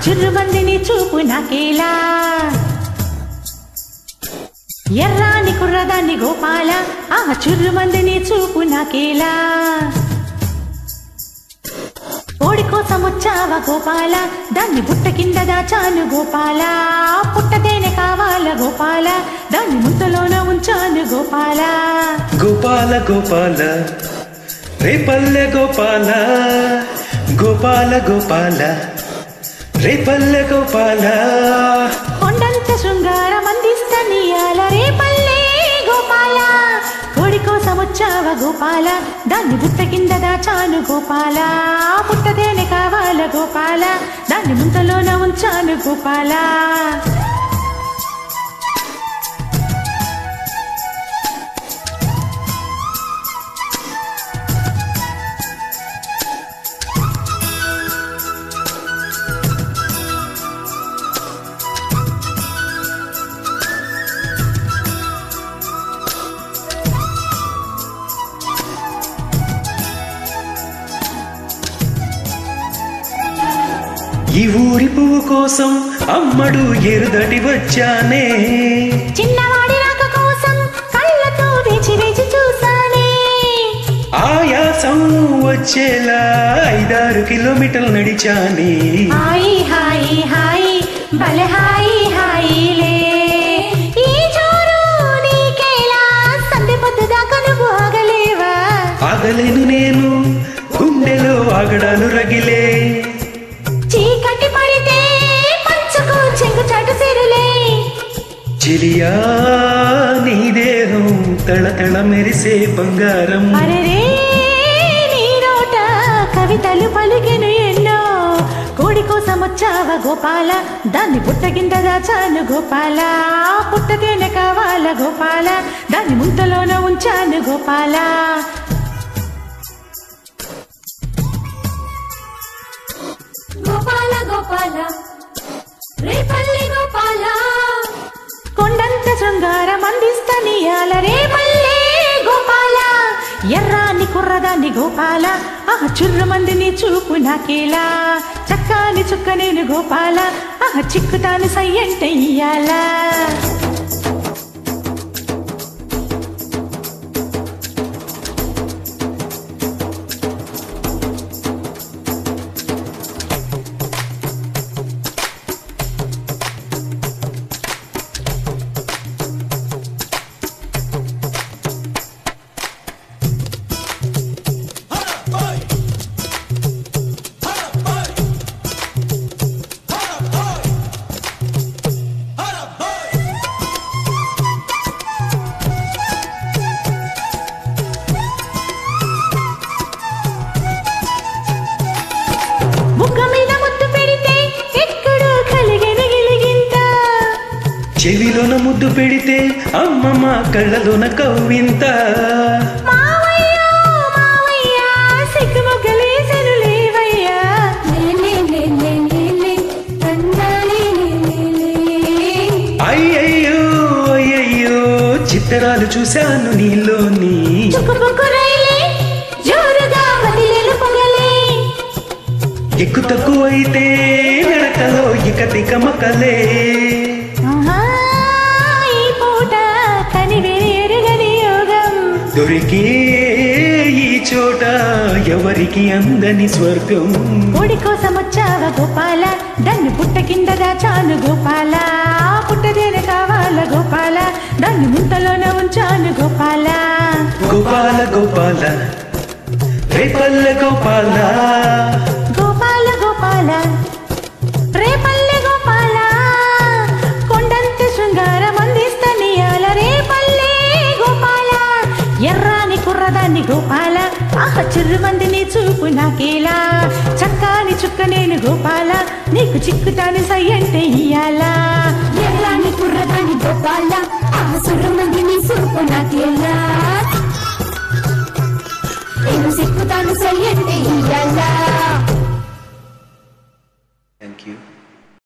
చుర్రుమందిని చూపు నాకేలా ఎర్రాని కుర్రదాన్ని గోపాల ఆ చుర్రుమందిని చూపు నాకేలా కోడి కోసం వచ్చావా గోపాల దాన్ని బుట్ట కింద దాచాను గోపాల పుట్టతేనే కావాల గోపాల దాన్ని ముద్దలోన ఉంచాను గోపాల గోపాల గోపాల రేపల్లె గోపాల గోపాల గోపాల రేపల్లె గోపాల కొండంత శృంగారం అందిస్తనియాల రేపల్లే గోపాల కోడి కోసం వచ్చావా గోపాల దాన్ని బుట్ట కింద దాచాను గోపాల పుట్టతేనే కావాల గోపాల దాన్ని ముంతలోన ఉంచాను గోపాల ఈ ఊరి పువ్వు కోసం అమ్మడు ఎరుదటి వచ్చానే చిన్నవాడి రాక కోసం కళ్ళతో వేచి వేచి చూసానే ఆయాసం వచ్చేలా ఐదారు కిలోమీటర్లు నడిచానే హాయి హాయి హాయి భలే హాయి హాయిలే ఈ చోరు నీకేలా సంధి పొద్దు దాకా నువ్వు ఆగలేవా ఆగలేను నేను గుండెలో ఆగడాలు రగిలే చీకటి పడితే పంచుకో చెంగు చాటు సిరులే చిలియా నీ దేహం తళతళ మెరిసే బంగారం అరరే నీ నోట కవితలు పలికెను ఎన్నో కోడి కోసం వచ్చావా గోపాల దాన్ని పుట్ట కింద దాచాను గోపాల పుట్టతేనే కావాల గోపాల దాన్ని ముంతలోన ఉంచాను గోపాల గోపాల గోపాల రేపల్లి గోపాల కొండంత శృంగారం అందిస్తనియాల రే మల్లే గోపాల ఎర్రాని కుర్రదాన్ని గోపాల ఆ చుర్రు మందిని చూపు నాకేలా చక్కాని చుక్క నేను గోపాల ఆ చిక్కుతాను సయ్యంటే ఇయ్యాలా బుగ్గ మీద ముద్దు పెడితే ఎక్కడో కలిగిన గిలిగింత చెవిలోన ముద్దు పెడితే అమ్మమ్మ కళ్ళలోన కవ్వింత మావయ్యో మావయ్యా సిగ్గు మొగ్గలేసెను లేవయ్యా లే లే లే లే లే తందాలే లే లే లే అయ్యయ్యో అయ్యయ్యో చిత్తరాలు చూశాను నీలోని చుక్కుబుక్కు రైలే జోరుగా వదిలేలు పొగలే ఎక్కు తక్కువైతే నడకలో ఇక తిక మకలే ఆహా, ఈ పూట కనివెని ఎరుగని యోగం దొరికే ఈ చోట ఎవరికి అందని స్వర్గం కోడి కోసం వచ్చావా గోపాల దాన్ని పుట్ట కింద దాచాను గోపాల పుట్టదేన కావాల గోపాల దాన్ని ముంతలోన ఉంచాను గోపాల గోపాల గోపాల రేపల్ల గోపాల గోపాల గోపాల రేపల్లె గోపాల కొండంత శృంగారం అందిస్తనియాల రేపల్లె గోపాల ఎర్రాని కుర్రదాన్ని గోపాల ఆహ చిర్రుమందిని చూపు నాకేలా చక్కాని చుక్క నేను గోపాల నీకు చిక్కుతాను సయ్యంటే ఇయ్యాలా ఎర్రాని కుర్రదాని గోపాల ఆ సురమందిని సూపు నాకేలా నేను సిక్కుతాను సయ్యంటే ఇయ్యాలా థ్యాంక్ యూ